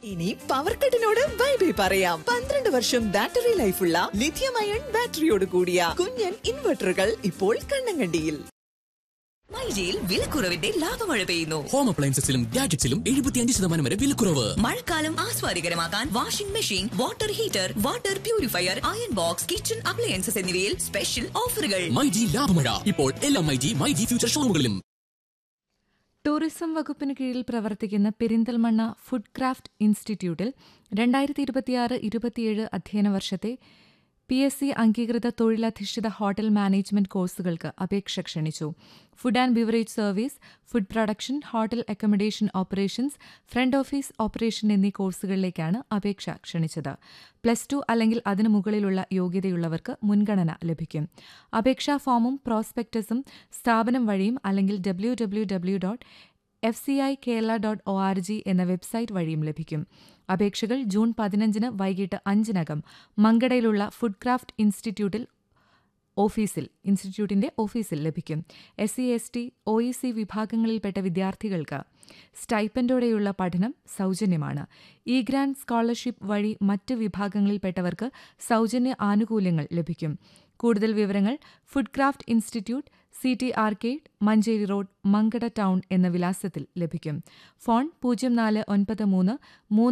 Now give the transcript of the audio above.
ഇനി power കട്ടിനോട് bye bye പറയാം പന്ത്രണ്ട് വർഷം ബാറ്ററി ലൈഫുള്ള ലിഥിയം അയൺ ബാറ്ററിയോട് കൂടിയ കുഞ്ഞൻ ഇൻവെർട്ടറുകൾ ഇപ്പോൾ കണ്ണങ്കണ്ടിയിൽ മൈജിയിൽ വിലക്കുറവിന്റെ ലാഭമഴ പെയ്യുന്നു ഹോം അപ്ലയൻസസിലും ഗാഡ്ജറ്റ്സിലും എഴുപത്തിയഞ്ച് ശതമാനം വരെ വിലക്കുറവ് മഴക്കാലം ആസ്വാദികരമാക്കാൻ washing machine water heater water purifier iron box kitchen appliances എന്നിവയിൽ സ്പെഷ്യൽ ഓഫറുകൾ മൈജി ലാഭമഴ ഇപ്പോൾ എല്ലാ മൈജി മൈജി ഫ്യൂച്ചർ ഷോറൂമുകളിലും ടൂറിസം വകുപ്പിന് കീഴിൽ പ്രവർത്തിക്കുന്ന പെരിന്തൽമണ്ണ ഫുഡ് ക്രാഫ്റ്റ് ഇൻസ്റ്റിറ്റ്യൂട്ടിൽ രണ്ടായിരത്തി ഇരുപത്തിയാറ് ഇരുപത്തിയേഴ് അധ്യയന വർഷത്തെ പി എസ് സി അംഗീകൃത തൊഴിലധിഷ്ഠിത ഹോട്ടൽ മാനേജ്മെന്റ് കോഴ്സുകൾക്ക് അപേക്ഷ ക്ഷണിച്ചു food and beverage service food production hotel accommodation operations front office operation എന്നീ കോഴ്സുകളിലേക്കാണ് അപേക്ഷ ക്ഷണിച്ചത് പ്ലസ് ടു അല്ലെങ്കിൽ അതിനു മുകളിലുള്ള യോഗ്യതയുള്ളവർക്ക് മുൻഗണന ലഭിക്കും അപേക്ഷാ ഫോമും പ്രോസ്പെക്ടസും സ്ഥാപനം വഴിയും അല്ലെങ്കിൽ W W W dot F C I Kerala dot O R G എന്ന വെബ്സൈറ്റ് വഴിയും ലഭിക്കും അപേക്ഷകൾ ജൂൺ പതിനഞ്ചിന് വൈകിട്ട് അഞ്ചിനകം മങ്കടയിലുള്ള ഫുഡ് ക്രാഫ്റ്റ് ഇൻസ്റ്റിറ്റ്യൂട്ടിൽ ഓഫീസിൽ ഇൻസ്റ്റിറ്റ്യൂട്ടിന്റെ ഓഫീസിൽ ലഭിക്കും S C S T O E C വിഭാഗങ്ങളിൽപ്പെട്ട വിദ്യാർത്ഥികൾക്ക് സ്റ്റൈപ്പൻഡോടെയുള്ള പഠനം സൗജന്യമാണ് ഇ ഗ്രാൻഡ് സ്കോളർഷിപ്പ് വഴി മറ്റ് വിഭാഗങ്ങളിൽപ്പെട്ടവർക്ക് സൗജന്യ ആനുകൂല്യങ്ങൾ ലഭിക്കും കൂടുതൽ വിവരങ്ങൾ food craft institute C T arcade Manjeri road Mankada town എന്ന വിലാസത്തിൽ ലഭിക്കും ഫോൺ പൂജ്യം നാല് ഒൻപത് മൂന്ന് മൂന്ന്